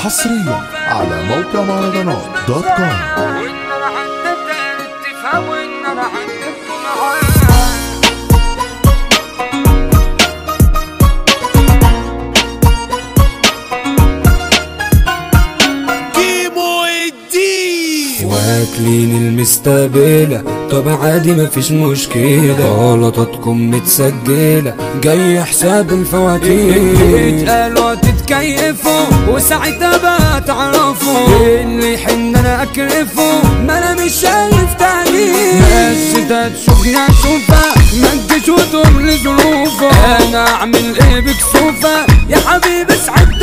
حصريا على موقع مهرجانات دوت كوم وان انا حددت تفهم وان انا حددت معاك كيمو الدين واكلين المستقبلة طب عادي مفيش مشكلة غلطاتكم متسجلة جاي حساب الفواتير اتقالوا تتكيفوا وساعتها بقى تعرفوا اللي يحن انا اكرفه ما انا مش شايف تاني بس ده تشوفني اشوفها ما تجيش وتقول لي ظروفه انا اعمل ايه بكسوفه يا حبيبي اسعد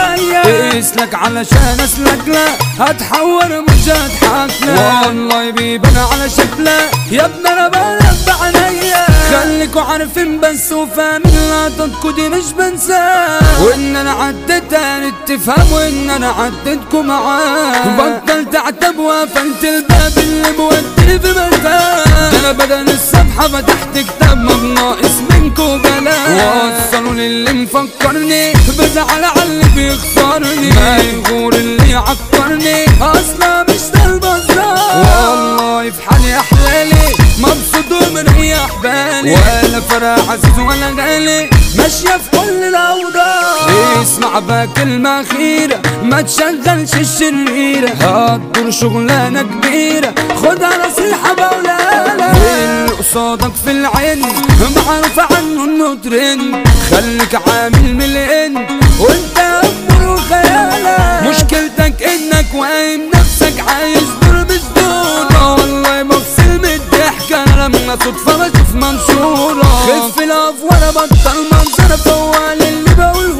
عليا اسلك علشان اسلك لا هتحور مش هضحك لا والله بيبان على شكله يا ابني انا بلف عينيا خليكوا عارفين بس وفاهمين لقطتكوا دي مش بنساها وان انا عديت تاني تفهموا ان انا عديتكوا معاه بطلت اعتب وقفلت الباب اللي موديني في مكان ده انا بدل الصفحة فتحت كتاب ما بناقص منكوا بلاء وصلوا للي مفكرني بزعل على اللي بيخسرني ما يغور اللي يعكرني اصلا مش ده البزار والله في حالي احلالي مبسوط ومريح بالي ولا فرح عزيز ولا غالي ماشية في كل الأوضاع اسمع بقى كلمة أخيرة ما تشغلش الشريرة هتدور شغلانة كبيرة خدها نصيحة بقولها اللي قصادك في العين معروف عنه انه ترند خليك عامل من الإند وانت أمر وخيالك مشكلتك انك واهم نفسك عايز دور بصدورة والله بفصل من الضحك انا لما صدفة بشوف منشورة خف الافوار بطل منظر فوال اللي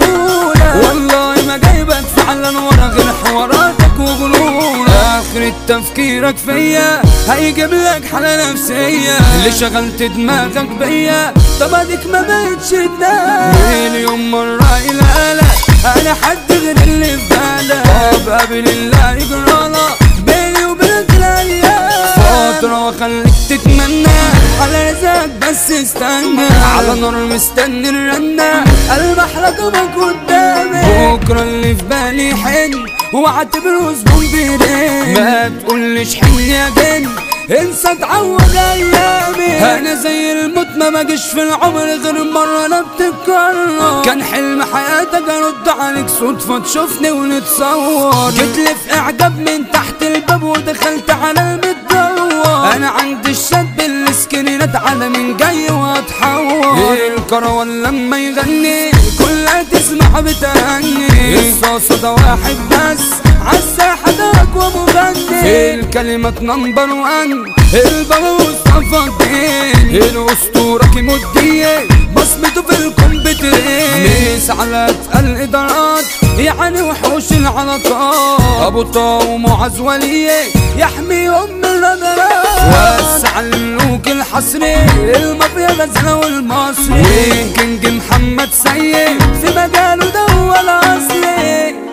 بقوله والله ما جايبك فعلا ورا غير حواراتك وغرورك اخر تفكيرك فيا هيجيب لك حالة نفسية اللي شغلت دماغك بيا طب اديك ما بقتش تنام مليون مرة القلق انا حد غير اللي في بالك طب قبل الله يجرالك بيني وبينك الايام فترة واخليك تتمنى على رزقك بس استنى على نار مستني الرنة المح رقمك قدامي بكرة اللي في بالي حن واعتبره زبون بيرين ما تقولش حن يا جن انسى تعوض ايامي انا زي الموت ما ماجيش في العمر غير مرة انا بتتكرر كان حلم حياتك ارد عليك صدفة تشوفني ونتصور جيت لي في اعجاب من تحت الباب ودخلت على المدور انا عندي الشاب السكرينات على من جاي واتحور الكروان لما يغني كلها تسمع بتغني الصوصة ده واحد بس عالساحة ده اقوى مغني الكلمات نمبر وان البابا مصطفى الدين الاسطورة كيمو الدين بصمته في الكمبيوترين ميس على اتقل الادارات يعني وحوش العلاقات ابو طه ومعز وليه يحمي ام الرجلات وسع الملوك الحصري المافيا غزله والمصري كينج محمد سيد في مجاله ده هو الاصلي